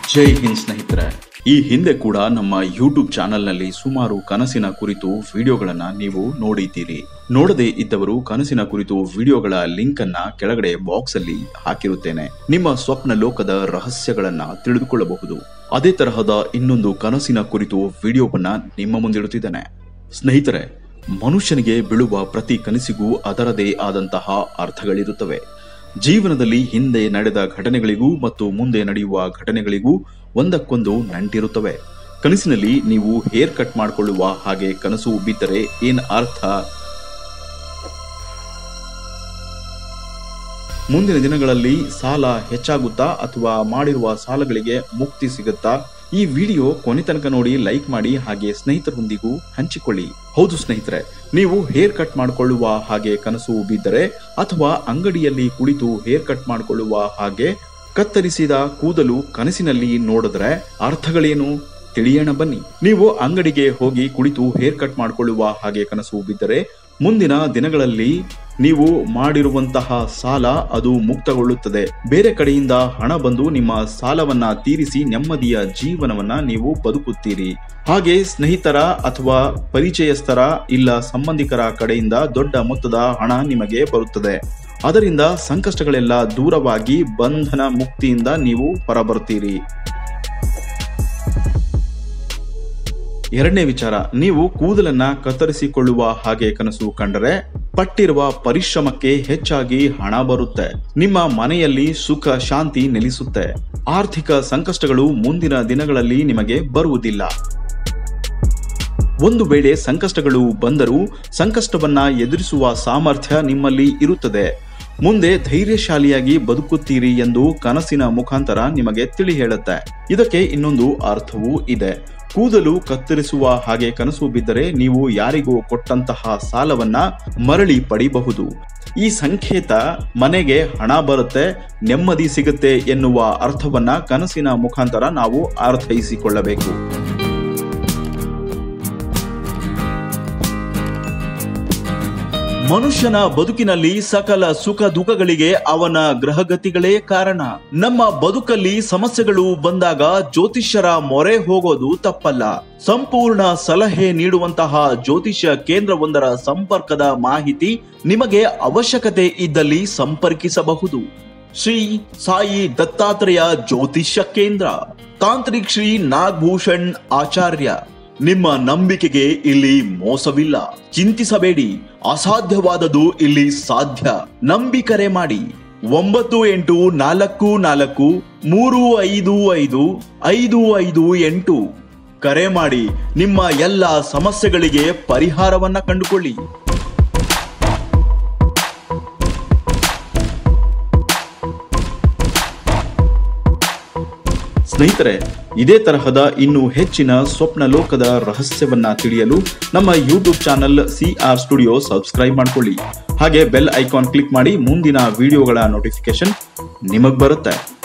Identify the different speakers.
Speaker 1: ಜೈ ಹಿಂದ್ ಸ್ನೇಹಿತರೆ ಈ ಹಿಂದೆ ಕೂಡ ನಮ್ಮ ಯೂಟ್ಯೂಬ್ ಚಾನೆಲ್ನಲ್ಲಿ ಸುಮಾರು ಕನಸಿನ ಕುರಿತು ವಿಡಿಯೋಗಳನ್ನ ನೀವು ನೋಡಿದ್ದೀರಿ ನೋಡದೇ ಇದ್ದವರು ಕನಸಿನ ಕುರಿತು ವಿಡಿಯೋಗಳ ಲಿಂಕ್ ಅನ್ನ ಕೆಳಗಡೆ ಬಾಕ್ಸ್ ಅಲ್ಲಿ ಹಾಕಿರುತ್ತೇನೆ ನಿಮ್ಮ ಸ್ವಪ್ನ ಲೋಕದ ರಹಸ್ಯಗಳನ್ನ ತಿಳಿದುಕೊಳ್ಳಬಹುದು ಅದೇ ತರಹದ ಇನ್ನೊಂದು ಕನಸಿನ ಕುರಿತು ವಿಡಿಯೋವನ್ನ ನಿಮ್ಮ ಮುಂದಿಡುತ್ತಿದ್ದೇನೆ ಸ್ನೇಹಿತರೆ ಮನುಷ್ಯನಿಗೆ ಬೀಳುವ ಪ್ರತಿ ಕನಸಿಗೂ ಅದರದೇ ಆದಂತಹ ಅರ್ಥಗಳಿರುತ್ತವೆ ಜೀವನದಲ್ಲಿ ಹಿಂದೆ ನಡೆದ ಘಟನೆಗಳಿಗೂ ಮತ್ತು ಮುಂದೆ ನಡೆಯುವ ಘಟನೆಗಳಿಗೂ ಒಂದಕ್ಕೊಂದು ನಂಟಿರುತ್ತವೆ ಕನಸಿನಲ್ಲಿ ನೀವು ಹೇರ್ ಕಟ್ ಮಾಡಿಕೊಳ್ಳುವ ಹಾಗೆ ಕನಸು ಬಿದ್ದರೆ ಏನ್ ಅರ್ಥ ಮುಂದಿನ ದಿನಗಳಲ್ಲಿ ಸಾಲ ಹೆಚ್ಚಾಗುತ್ತಾ ಅಥವಾ ಮಾಡಿರುವ ಸಾಲಗಳಿಗೆ ಮುಕ್ತಿ ಸಿಗುತ್ತಾ ಈ ವಿಡಿಯೋ ಕೊನೆ ತನಕ ನೋಡಿ ಲೈಕ್ ಮಾಡಿ ಹಾಗೆ ಸ್ನೇಹಿತರೊಂದಿಗೂ ಹಂಚಿಕೊಳ್ಳಿ ಹೌದು ಸ್ನೇಹಿತರೆ ನೀವು ಹೇರ್ ಕಟ್ ಮಾಡಿಕೊಳ್ಳುವ ಹಾಗೆ ಕನಸು ಬಿದ್ದರೆ ಅಥವಾ ಅಂಗಡಿಯಲ್ಲಿ ಕುಳಿತು ಹೇರ್ ಕಟ್ ಮಾಡಿಕೊಳ್ಳುವ ಹಾಗೆ ಕತ್ತರಿಸಿದ ಕೂದಲು ಕನಸಿನಲ್ಲಿ ನೋಡಿದ್ರೆ ಅರ್ಥಗಳೇನು ತಿಳಿಯೋಣ ಬನ್ನಿ ನೀವು ಅಂಗಡಿಗೆ ಹೋಗಿ ಕುಳಿತು ಹೇರ್ ಕಟ್ ಮಾಡಿಕೊಳ್ಳುವ ಹಾಗೆ ಕನಸು ಬಿದ್ದರೆ ಮುಂದಿನ ದಿನಗಳಲ್ಲಿ ನೀವು ಮಾಡಿರುವಂತಹ ಸಾಲ ಅದು ಮುಕ್ತಗೊಳ್ಳುತ್ತದೆ ಬೇರೆ ಕಡೆಯಿಂದ ಹಣ ಬಂದು ನಿಮ್ಮ ಸಾಲವನ್ನ ತೀರಿಸಿ ನೆಮ್ಮದಿಯ ಜೀವನವನ್ನ ನೀವು ಬದುಕುತ್ತೀರಿ ಹಾಗೆ ಸ್ನೇಹಿತರ ಅಥವಾ ಪರಿಚಯಸ್ಥರ ಇಲ್ಲ ಸಂಬಂಧಿಕರ ಕಡೆಯಿಂದ ದೊಡ್ಡ ಮೊತ್ತದ ಹಣ ನಿಮಗೆ ಬರುತ್ತದೆ ಅದರಿಂದ ಸಂಕಷ್ಟಗಳೆಲ್ಲ ದೂರವಾಗಿ ಬಂಧನ ಮುಕ್ತಿಯಿಂದ ನೀವು ಹೊರಬರುತ್ತೀರಿ ಎರಡನೇ ವಿಚಾರ ನೀವು ಕೂದಲನ್ನ ಕತ್ತರಿಸಿಕೊಳ್ಳುವ ಹಾಗೆ ಕನಸು ಕಂಡರೆ ಪಟ್ಟಿರುವ ಪರಿಶ್ರಮಕ್ಕೆ ಹೆಚ್ಚಾಗಿ ಹಣ ಬರುತ್ತೆ ನಿಮ್ಮ ಮನೆಯಲ್ಲಿ ಸುಖ ಶಾಂತಿ ನೆಲೆಸುತ್ತೆ ಆರ್ಥಿಕ ಸಂಕಷ್ಟಗಳು ಮುಂದಿನ ದಿನಗಳಲ್ಲಿ ನಿಮಗೆ ಬರುವುದಿಲ್ಲ ಒಂದು ವೇಳೆ ಸಂಕಷ್ಟಗಳು ಬಂದರೂ ಸಂಕಷ್ಟವನ್ನ ಎದುರಿಸುವ ಸಾಮರ್ಥ್ಯ ನಿಮ್ಮಲ್ಲಿ ಇರುತ್ತದೆ ಮುಂದೆ ಧೈರ್ಯಶಾಲಿಯಾಗಿ ಬದುಕುತ್ತೀರಿ ಎಂದು ಕನಸಿನ ಮುಖಾಂತರ ನಿಮಗೆ ತಿಳಿ ಹೇಳುತ್ತೆ ಇದಕ್ಕೆ ಇನ್ನೊಂದು ಅರ್ಥವೂ ಇದೆ ಕೂದಲು ಕತ್ತರಿಸುವ ಹಾಗೆ ಕನಸು ಬಿದ್ದರೆ ನೀವು ಯಾರಿಗೂ ಕೊಟ್ಟಂತಹ ಸಾಲವನ್ನ ಮರಳಿ ಪಡಿಬಹುದು ಈ ಸಂಕೇತ ಮನೆಗೆ ಹಣ ಬರುತ್ತೆ ನೆಮ್ಮದಿ ಸಿಗುತ್ತೆ ಎನ್ನುವ ಅರ್ಥವನ್ನ ಕನಸಿನ ಮುಖಾಂತರ ನಾವು ಅರ್ಥೈಸಿಕೊಳ್ಳಬೇಕು ಮನುಷ್ಯನ ಬದುಕಿನಲ್ಲಿ ಸಕಲ ಸುಖ ದುಃಖಗಳಿಗೆ ಅವನ ಗ್ರಹಗತಿಗಳೇ ಕಾರಣ ನಮ್ಮ ಬದುಕಲ್ಲಿ ಸಮಸ್ಯೆಗಳು ಬಂದಾಗ ಜ್ಯೋತಿಷ್ಯರ ಮೊರೆ ಹೋಗೋದು ತಪ್ಪಲ್ಲ ಸಂಪೂರ್ಣ ಸಲಹೆ ನೀಡುವಂತಹ ಜ್ಯೋತಿಷ್ಯ ಕೇಂದ್ರವೊಂದರ ಸಂಪರ್ಕದ ಮಾಹಿತಿ ನಿಮಗೆ ಅವಶ್ಯಕತೆ ಇದ್ದಲ್ಲಿ ಸಂಪರ್ಕಿಸಬಹುದು ಶ್ರೀ ಸಾಯಿ ದತ್ತಾತ್ರೇಯ ಜ್ಯೋತಿಷ್ಯ ಕೇಂದ್ರ ತಾಂತ್ರಿಕ್ ಶ್ರೀ ನಾಗಭೂಷಣ್ ಆಚಾರ್ಯ ನಿಮ್ಮ ನಂಬಿಕೆಗೆ ಇಲ್ಲಿ ಮೋಸವಿಲ್ಲ ಚಿಂತಿಸಬೇಡಿ ಅಸಾಧ್ಯವಾದದು ಇಲ್ಲಿ ಸಾಧ್ಯ ನಂಬಿಕರೆ ಮಾಡಿ ಒಂಬತ್ತು ಎಂಟು ನಾಲ್ಕು ನಾಲ್ಕು ಮೂರು ಐದು ಐದು ಐದು ಐದು ಎಂಟು ಕರೆ ಮಾಡಿ ನಿಮ್ಮ ಎಲ್ಲ ಸಮಸ್ಯೆಗಳಿಗೆ ಪರಿಹಾರವನ್ನ ಕಂಡುಕೊಳ್ಳಿ ಸ್ನೇಹಿತರೆ ಇದೇ ತರಹದ ಇನ್ನು ಹೆಚ್ಚಿನ ಸ್ವಪ್ನ ಲೋಕದ ರಹಸ್ಯವನ್ನ ತಿಳಿಯಲು ನಮ್ಮ YouTube channel C R studio subscribe ಮಾಡ್ಕೊಳ್ಳಿ ಹಾಗೆ ಬೆಲ್ ಐಕಾನ್ ಕ್ಲಿಕ್ ಮಾಡಿ ಮುಂದಿನ ವಿಡಿಯೋಗಳ ನೋಟಿಫಿಕೇಶನ್ ನಿಮಗ್ ಬರುತ್ತೆ